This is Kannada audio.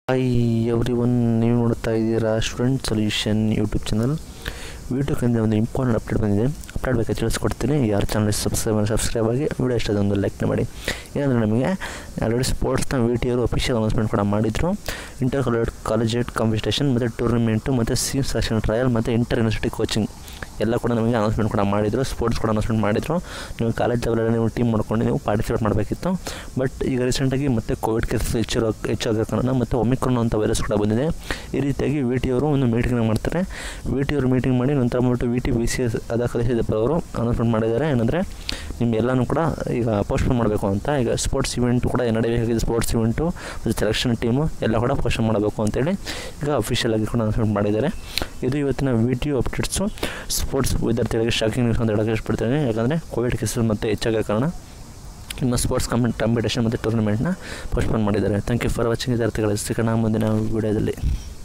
ಹಾಯ್ ಎವ್ರಿ ಒನ್ ನೀವು ನೋಡ್ತಾ ಇದ್ದೀರಾ ಸ್ಟೂಡೆಂಟ್ ಸೊಲ್ಯೂಷನ್ ಯೂಟ್ಯೂಬ್ ಚಾನಲ್ ಯೂಟ್ಯೂಬ್ನಿಂದ ಒಂದು ಇಂಪಾರ್ಟೆಂಟ್ ಅಪ್ಡೇಟ್ ಬಂದಿದೆ ಅಪ್ಡೇಟ್ ಬೇಕಾದ್ರೆ ತಿಳಿಸ್ಕೊಡ್ತೀನಿ ಯಾರು ಚಾನಲ್ ಸಬ್ಸ್ಕ್ರೈಬ್ ಸಬ್ಸ್ಕ್ರೈಬ್ ಆಗಿ ವಿಡಿಯೋ ಇಷ್ಟ ಒಂದು ಲೈಕ್ನ ಮಾಡಿ ಏನಂದರೆ ನಮಗೆ ಆಲ್ರೆಡಿ ಸ್ಪೋರ್ಟ್ಸ್ನ ವಿ ಟಿ ಅವರು ಅಫಿಷಿಯಲ್ ಅನೌನ್ಸ್ಮೆಂಟ್ ಕೂಡ ಮಾಡಿದರು ಇಂಟರ್ ಕಾಲೇಜ್ ಕಾಲೇಜೇಟ್ ಕಾಂಪಿಟೇಷನ್ ಮತ್ತು ಟೂರ್ನಮೆಂಟು ಮತ್ತು ಸಿ ಸೆಷನ್ ಟ್ರಯಲ್ ಮತ್ತು ಇಂಟರ್ ಯೂನಿವರ್ಸಿಟಿ ಕೋಚಿಂಗ್ ಎಲ್ಲ ಕೂಡ ನಮಗೆ ಅನೌನ್ಸ್ಮೆಂಟ್ ಕೂಡ ಮಾಡಿದರು ಸ್ಪೋರ್ಟ್ಸ್ ಕೂಡ ಅನೌನ್ಸ್ಮೆಂಟ್ ಮಾಡಿದರು ನೀವು ಕಾಲೇಜ್ ಲೆವೆಲಲ್ಲಿ ನೀವು ಟೀಮ್ ಮಾಡ್ಕೊಂಡು ನೀವು ಪಾರ್ಟಿಸಿಪೇಟ್ ಮಾಡಬೇಕಿತ್ತು ಬಟ್ ಈಗ ರೀಸೆಂಟಾಗಿ ಮತ್ತೆ ಕೋವಿಡ್ ಕೇಸಸ್ ಹೆಚ್ಚಿರೋ ಹೆಚ್ಚಾಗೋ ಕಾರಣ ಮತ್ತು ಒಮಿಕ್ರೋನ್ ಅಂತ ವೈರಸ್ ಕೂಡ ಬಂದಿದೆ ಈ ರೀತಿಯಾಗಿ ವಿ ಟಿ ಅವರು ಒಂದು ಮೀಟಿಂಗ್ನ ಮಾಡ್ತಾರೆ ವಿ ಟಿ ಅವರು ಮೀಟಿಂಗ್ ಮಾಡಿ ನಂತರ ಬಂದ್ಬಿಟ್ಟು V T B C S ಅದ ಕಲಿಸಿದಪ್ಪ ಅವರು ಅನೌನ್ಸ್ಮೆಂಟ್ ಮಾಡಿದ್ದಾರೆ ಏನಂದರೆ ನಿಮ್ಮೆಲ್ಲನೂ ಕೂಡ ಈಗ ಪೋಸ್ಟ್ಪೋನ್ ಮಾಡಬೇಕು ಅಂತ ಈಗ ಸ್ಪೋರ್ಟ್ಸ್ ಇವೆಂಟು ಕೂಡ ನಡೆಯಬೇಕಾಗಿದೆ ಸ್ಪೋರ್ಟ್ಸ್ ಇವೆಂಟು ಮತ್ತು ಸೆಲೆಕ್ಷನ್ ಟೀಮು ಎಲ್ಲ ಕೂಡ ಪೋಸ್ಟ್ಪೋನ್ ಮಾಡಬೇಕು ಅಂತೇಳಿ ಈಗ ಅಫಿಷಿಯಲ್ ಆಗಿ ಕೂಡ ಅನೌನ್ಸ್ಮೆಂಟ್ ಮಾಡಿದ್ದಾರೆ ಇದು ಇವತ್ತಿನ V T U updates sports ವಿದ್ಯಾರ್ಥಿಗಳಿಗೆ ಶಾಕಿಂಗ್ ನ್ಯೂಸ್ ಅಂತ ಹೇಳೋಕ್ಕೆ ಇಷ್ಟಪಡ್ತೇನೆ ಯಾಕಂದರೆ ಕೋವಿಡ್ ಕೇಸಸ್ ಮತ್ತೆ ಹೆಚ್ಚಾಗೋ ಕಾರಣ ನಿಮ್ಮ ಸ್ಪೋರ್ಟ್ಸ್ ಕಾಂಪಿ ಕಾಂಪಿಟೇಷನ್ ಮತ್ತು ಟೂರ್ನಮೆಂಟ್ನ ಪೋಸ್ಟ್ಪೋನ್ ಮಾಡಿದ್ದಾರೆ ಥ್ಯಾಂಕ್ ಯು ಫಾರ್ ವಾಚಿಂಗ್ ವಿದ್ಯಾರ್ಥಿಗಳ ಸಿಗೋಣ ಮುಂದಿನ ವಿಡಿಯೋದಲ್ಲಿ